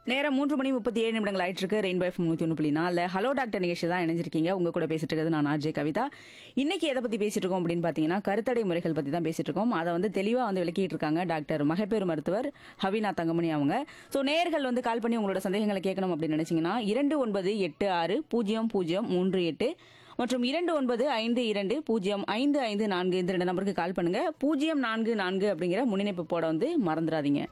நேரம் மூன்று மணி முப்பத்தி ஏழு நிமிடங்கள் ஆயிட்டு இருக்கு ரெயின்போ எஃப் நூத்தி ஒன்று புள்ளி நாலு ஹலோ டாக்டர் நிகழ்ச்சி தான் இணைஞ்சிருக்கீங்க உங்க கூட பேசிட்டு இருக்கிறது நான் ஆர்ஜே கவிதா இன்னைக்கு எதை பத்தி பேசிட்டு இருக்கோம் அப்படின்னு பாத்தீங்கன்னா கருத்தடை முறைகள் பத்தி தான் பேசிட்டு இருக்கோம் அதை வந்து தெளிவா வந்து விளக்கிட்டு இருக்காங்க டாக்டர் மகப்பேறு மருத்துவர் ஹவினா தங்கமணி அவங்க ஸோ நேர்கள் வந்து கால் பண்ணி உங்களோட சந்தேகங்களை கேட்கணும் அப்படின்னு நினைச்சீங்கன்னா இரண்டு ஒன்பது எட்டு ஆறு பூஜ்ஜியம் பூஜ்ஜியம் மூன்று எட்டு மற்றும் இரண்டு ஒன்பது ஐந்து இரண்டு பூஜ்ஜியம் ஐந்து ஐந்து நான்கு இந்த ரெண்டு நம்பருக்கு கால் பண்ணுங்க பூஜ்ஜியம் நான்கு நான்கு அப்படிங்கிற முன்னிணைப்பு போட வந்து மறந்துடாதீங்க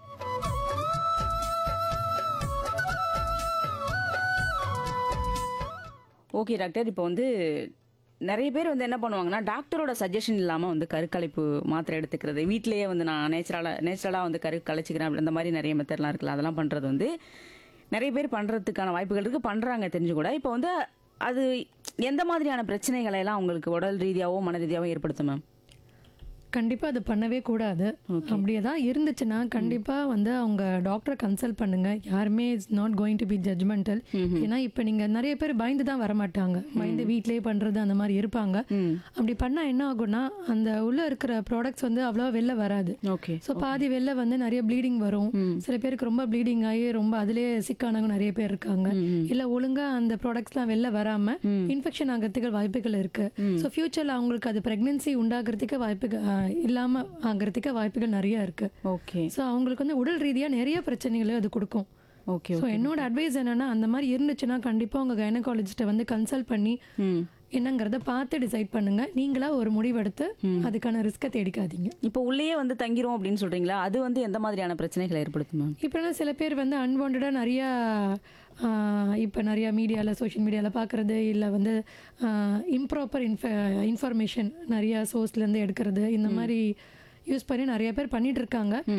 ஓகே டாக்டர் இப்போ வந்து நிறைய பேர் வந்து என்ன பண்ணுவாங்கன்னா டாக்டரோட சஜஷன் இல்லாமல் வந்து கருக்கலைப்பு மாத்திரை எடுத்துக்கிறது வீட்டிலேயே வந்து நான் நேச்சுரலாக நேச்சுரலாக வந்து கரு கலைச்சிக்கிறேன் அப்படி இந்த மாதிரி நிறைய மெத்தட்லாம் இருக்குல்ல அதெல்லாம் பண்ணுறது வந்து நிறைய பேர் பண்ணுறதுக்கான வாய்ப்புகள் இருக்குது பண்ணுறாங்க தெரிஞ்சு கூட இப்போ வந்து அது எந்த மாதிரியான பிரச்சனைகளை எல்லாம் உங்களுக்கு உடல் ரீதியாகவோ மன ரீதியாகவோ ஏற்படுத்தும் மேம் கண்டிப்பா அது பண்ணவே கூடாது அப்படியே தான் இருந்துச்சுன்னா கண்டிப்பா வந்து அவங்க டாக்டரை கன்சல்ட் பண்ணுங்க யாருமே it's not going to be judgmental ஏன்னா இப்போ நீங்க நிறைய பேர் பயந்து தான் வரமாட்டாங்க பயந்து வீட்லயே பண்றது அந்த மாதிரி இருப்பாங்க அப்படி பண்ணா என்ன ஆகும்னா அந்த உள்ள இருக்கிற ப்ராடக்ட்ஸ் வந்து அவ்வளோ வெளில வராது ஓகே ஸோ பாதி வெளில வந்து நிறைய ப்ளீடிங் வரும் சில பேருக்கு ரொம்ப ப்ளீடிங் ஆகி ரொம்ப அதுலயே சிக்கானவங்க நிறைய பேர் இருக்காங்க இல்ல ஒழுங்கா அந்த ப்ராடக்ட்ஸ்லாம் வெளில வராம இன்ஃபெக்ஷன் ஆகிறதுக்கு வாய்ப்புகள் இருக்கு ஸோ ஃபியூச்சர்ல அவங்களுக்கு அது பிரெக்னன்சி உண்டாகிறதுக்கு வாய்ப்புகள் ஆஹ், இல்லாம ஆகிறதுக்கு வாய்ப்புகள் நிறைய இருக்கு ஓகே ஸோ அவங்களுக்கு வந்து உடல் ரீதியா நிறைய பிரச்சனைகளை அது கொடுக்கும் ஓகே ஸோ என்னோட அட்வைஸ் என்னன்னா அந்த மாதிரி இருந்துச்சுன்னா கண்டிப்பா உங்க கைனகாலஜிஸ்ட்டை வந்து கன்சல்ட் பண்ணி ம் என்னங்கிறத பார்த்து டிசைட் பண்ணுங்க நீங்களா ஒரு முடிவெடுத்து அதுக்கான ரிஸ்க்கை தேடிக்காதீங்க இப்போ உள்ளேயே வந்து தங்கிரும் அப்படின்னு சொல்றீங்களா அது வந்து எந்த மாதிரியான பிரச்சனைகளை ஏற்படுத்தும் மேம் இப்போலாம் சில பேர் வந்து அன்வான்டாக நிறையா இப்போ நிறையா மீடியாவில் சோஷியல் மீடியாவில் பார்க்குறது இல்லை வந்து இம்ப்ராப்பர் இன்ஃப இன்ஃபர்மேஷன் நிறையா சோர்ஸ்லேருந்து எடுக்கிறது இந்த மாதிரி யூஸ் பண்ணி நிறைய பேர் பண்ணிட்டு இருக்காங்க